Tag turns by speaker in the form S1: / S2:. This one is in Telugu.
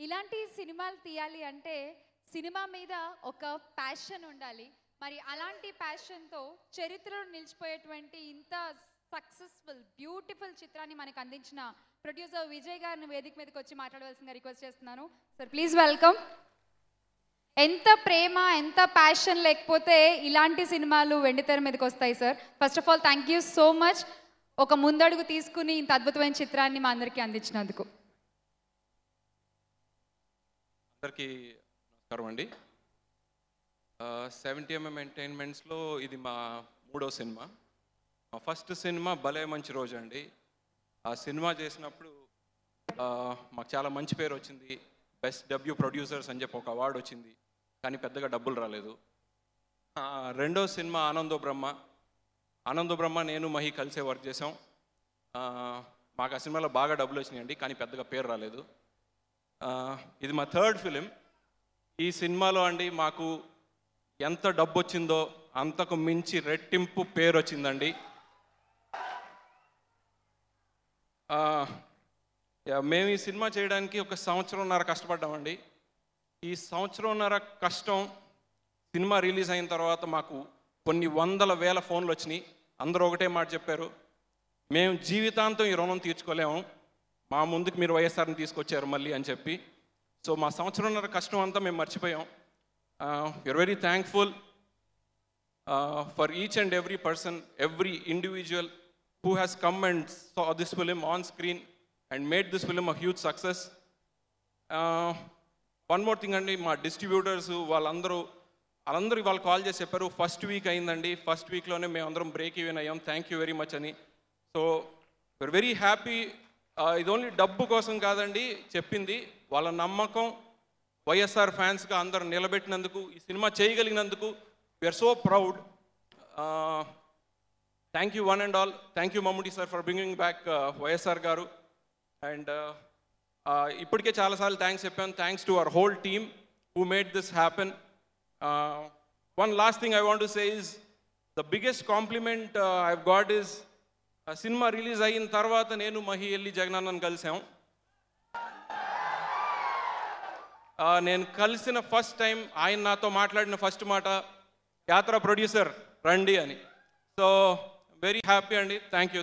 S1: ఇలాంటి సినిమాలు తీయాలి అంటే సినిమా మీద ఒక ప్యాషన్ ఉండాలి మరి అలాంటి ప్యాషన్తో చరిత్రలో నిలిచిపోయేటువంటి ఇంత సక్సెస్ఫుల్ బ్యూటిఫుల్ చిత్రాన్ని మనకు అందించిన ప్రొడ్యూసర్ విజయ్ గారిని వేదిక మీదకి వచ్చి మాట్లాడవలసిందిగా రిక్వెస్ట్ చేస్తున్నాను సార్ ప్లీజ్ వెల్కమ్ ఎంత ప్రేమ ఎంత ప్యాషన్ లేకపోతే ఇలాంటి సినిమాలు వెండితెర మీదకి వస్తాయి sir first of all thank you so much ఒక ముందడుగు తీసుకుని ఇంత అద్భుతమైన చిత్రాన్ని మా అందరికీ అందించినందుకు
S2: అందరికీ నమస్కారం అండి సెవెంటీ ఎంఎం ఎంటర్టైన్మెంట్స్లో ఇది మా మూడో సినిమా మా ఫస్ట్ సినిమా భలే మంచి రోజు అండి ఆ సినిమా చేసినప్పుడు ఆ, మాకు చాలా మంచి పేరు వచ్చింది బెస్ట్ డబ్ల్యూ ప్రొడ్యూసర్స్ అని చెప్పి ఒక అవార్డు వచ్చింది కానీ పెద్దగా డబ్బులు రాలేదు ఆ, రెండో సినిమా ఆనందో బ్రహ్మ ఆనందో బ్రహ్మ నేను మహి కలిసే వర్క్ చేసాం ఆ, మాకు ఆ సినిమాలో బాగా డబ్బులు వచ్చినాయండి కానీ పెద్దగా పేరు రాలేదు ఆ, ఇది మా థర్డ్ ఫిలిం ఈ సినిమాలో అండి మాకు ఎంత డబ్బు వచ్చిందో అంతకు మించి రెట్టింపు పేరు వచ్చిందండి ఆ, యా, మేము ఈ సినిమా చేయడానికి ఒక సంవత్సరంన్నర కష్టపడ్డామండి ఈ సంవత్సరంన్నర కష్టం సినిమా రిలీజ్ అయిన తర్వాత మాకు కొన్ని వందల వేల ఫోన్లు వచ్చినాయి అందరూ ఒకటే మాట చెప్పారు మేము జీవితాంతం ఈ రుణం తీర్చుకోలేము మా ముందుకు మీరు వైఎస్ఆర్ని తీసుకొచ్చారు మళ్ళీ అని చెప్పి సో మా సంవత్సరంన్నర కష్టం అంతా మేము మర్చిపోయాం you're very thankful for each and every person every individual who has come and saw this film on screen and made this film a huge success one more thing అండి మా డిస్ట్రిబ్యూటర్స్ వాళ్ళందరూ వాళ్ళందరూ వాళ్ళు కాల్ చేసి చెప్పారు ఫస్ట్ వీక్ అయిందండి ఫస్ట్ వీక్లోనే మేము అందరం బ్రేక్ ఈవెన్ అయ్యాం థ్యాంక్ యూ వెరీ మచ్ అని సో వీఆర్ వెరీ హ్యాపీ ఇది ఓన్లీ డబ్బు కోసం కాదండి చెప్పింది వాళ్ళ నమ్మకం వైఎస్ఆర్ ఫ్యాన్స్గా అందరు నిలబెట్టినందుకు ఈ సినిమా చేయగలిగినందుకు we're so proud thank you one and all thank you Mammootty sir for bringing back YSR garu and ఇప్పటికే చాలాసార్లు థ్యాంక్స్ చెప్పాను thanks to our whole team who made this happen one last thing I want to say is the biggest compliment I got is సినిమా రిలీజ్ అయిన తర్వాత నేను మహి వెళ్ళి జగనన్నను కలిసాం ఆ, నేను కలిసిన ఫస్ట్ టైం ఆయన నాతో మాట్లాడిన ఫస్ట్ మాట యాత్ర ప్రొడ్యూసర్ రండి అని సో వెరీ హ్యాపీ అండి థ్యాంక్ యూ